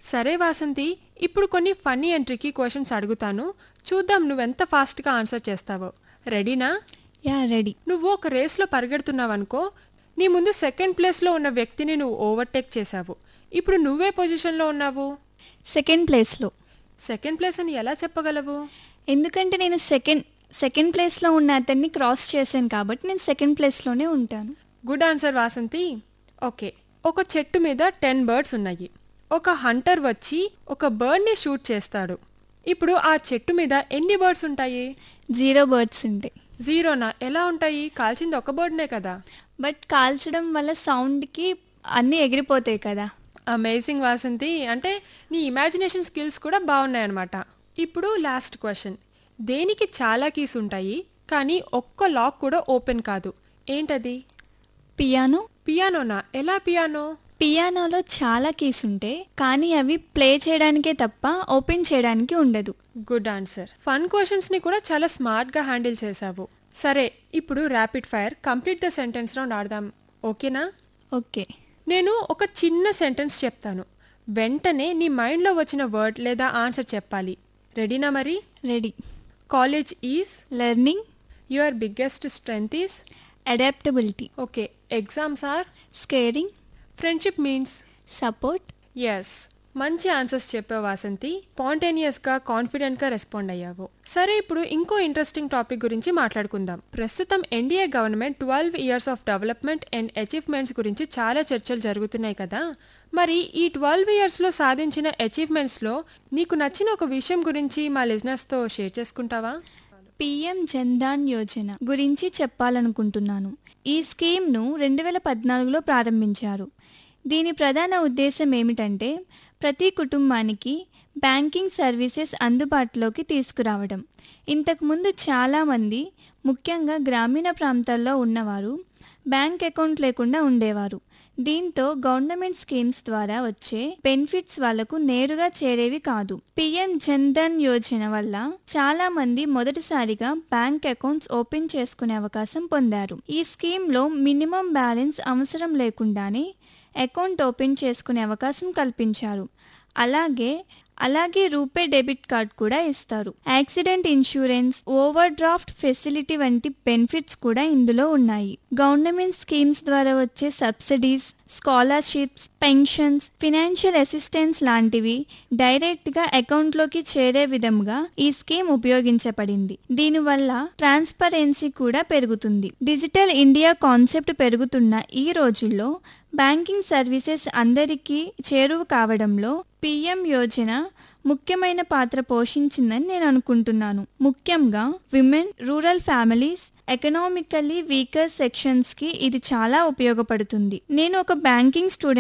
సరే వాసంతి ఇప్పుడు కొన్ని ఫన్నీ అండ్ ట్రిక్కీ క్వశ్చన్స్ అడుగుతాను చూద్దాం నువ్వెంత ఫాస్ట్గా ఆన్సర్ చేస్తావో రెడీనా యా రెడీ నువ్వు ఒక రేస్లో పరిగెడుతున్నావనుకో నీ ముందు సెకండ్ ప్లేస్లో ఉన్న వ్యక్తిని నువ్వు ఓవర్టేక్ చేశావు ఇప్పుడు నువ్వే పొజిషన్లో ఉన్నావు సెకండ్ ప్లేస్లో సెకండ్ ప్లేస్ అని ఎలా చెప్పగలవు ఎందుకంటే నేను సెకండ్ సెకండ్ ప్లేస్లో ఉన్న అతన్ని క్రాస్ చేశాను కాబట్టి నేను సెకండ్ ప్లేస్లోనే ఉంటాను గుడ్ ఆన్సర్ వాసంతి ఓకే ఒక చెట్టు మీద టెన్ బర్డ్స్ ఉన్నాయి ఒక హంటర్ వచ్చి ఒక బర్డ్ని షూట్ చేస్తాడు ఇప్పుడు ఆ చెట్టు మీద ఎన్ని బర్డ్స్ ఉంటాయి జీరో బర్డ్స్ ఉంటాయి జీరోనా ఎలా ఉంటాయి కాల్చింది ఒక బర్డ్నే కదా బట్ కాల్చడం వల్ల సౌండ్కి అన్నీ ఎగిరిపోతాయి కదా అమేజింగ్ వాసంతి అంటే నీ ఇమాజినేషన్ స్కిల్స్ కూడా బాగున్నాయి అనమాట ఇప్పుడు లాస్ట్ క్వశ్చన్ దేనికి చాలా కీస్ ఉంటాయి కానీ ఒక్క లాక్ కూడా ఓపెన్ కాదు ఏంటది పియానో పియానోనా ఎలా పియానో పియానోలో చాలా కీస్ ఉంటాయి కానీ అవి ప్లే చేయడానికే తప్ప ఓపెన్ చేయడానికి ఉండదు గుడ్ ఆన్సర్ ఫన్ క్వశ్చన్స్ ని కూడా చాలా స్మార్ట్ గా హ్యాండిల్ చేశావు సరే ఇప్పుడు rapid fire complete the sentence round ఆడదాం ఓకేనా ఓకే నేను ఒక చిన్న సెంటెన్స్ చెప్తాను వెంటనే నీ మైండ్లో వచ్చిన వర్డ్ లేదా ఆన్సర్ చెప్పాలి రెడీనా మరి ready college is learning your biggest strength is adaptability okay exams are scaring friendship means support yes మంచి ఆన్సర్స్ చెప్పావు వాసంతి స్పాంటేనియస్గా కాన్ఫిడెంట్గా రెస్పాండ్ అయ్యావు సరే ఇప్పుడు ఇంకో ఇంట్రెస్టింగ్ టాపిక్ గురించి మాట్లాడుకుందాం ప్రస్తుతం N D A government twelve years of development and achievements గురించి చాలా చర్చలు జరుగుతున్నాయి కదా మరి ఈ ట్వెల్వ్ ఇయర్స్లో సాధించిన అచీవ్మెంట్స్లో నీకు నచ్చిన ఒక విషయం గురించి మా లిజినెస్తో షేర్ చేసుకుంటావా పిఎం జన్ధాన్ యోజన గురించి చెప్పాలనుకుంటున్నాను ఈ స్కీమ్ను రెండు వేల పద్నాలుగులో ప్రారంభించారు దీని ప్రధాన ఉద్దేశం ఏమిటంటే ప్రతి కుటుంబానికి బ్యాంకింగ్ సర్వీసెస్ అందుబాటులోకి తీసుకురావడం ఇంతకుముందు చాలామంది ముఖ్యంగా గ్రామీణ ప్రాంతాల్లో ఉన్నవారు బ్యాంక్ అకౌంట్ లేకుండా ఉండేవారు దీంతో గవర్నమెంట్ స్కీమ్స్ ద్వారా వచ్చే బెనిఫిట్స్ వాళ్లకు నేరుగా చేరేవి కాదు పిఎం జన్ధన్ యోజన వల్ల చాలా మంది మొదటిసారిగా బ్యాంక్ అకౌంట్స్ ఓపెన్ చేసుకునే అవకాశం పొందారు ఈ స్కీమ్లో మినిమం బ్యాలెన్స్ అవసరం లేకుండానే అకౌంట్ ఓపెన్ చేసుకునే అవకాశం కల్పించారు అలాగే అలాగే రూపే డెబిట్ కార్డ్ కూడా ఇస్తారు accident insurance overdraft facility వంటి బెనిఫిట్స్ కూడా ఇందులో ఉన్నాయి గవర్నమెంట్ స్కీమ్స్ ద్వారా వచ్చే subsidies scholarships pensions financial assistance direct డైరెక్ట్ గా అకౌంట్ లోకి చేరే విధంగా ఈ స్కీమ్ ఉపయోగించబడింది దీనివల్ల ట్రాన్స్పరెన్సీ కూడా పెరుగుతుంది డిజిటల్ ఇండియా కాన్సెప్ట్ పెరుగుతున్న ఈ రోజుల్లో బ్యాంకింగ్ సర్వీసెస్ అందరికీ చేరువ కావడంలో పిఎం యోజన ముఖ్యమైన పాత్ర పోషించిందని నేను అనుకుంటున్నాను ముఖ్యంగా women rural families economically weaker sections కి ఇది చాలా ఉపయోగపడుతుంది నేను ఒక బ్యాంకింగ్ స్టూడెంట్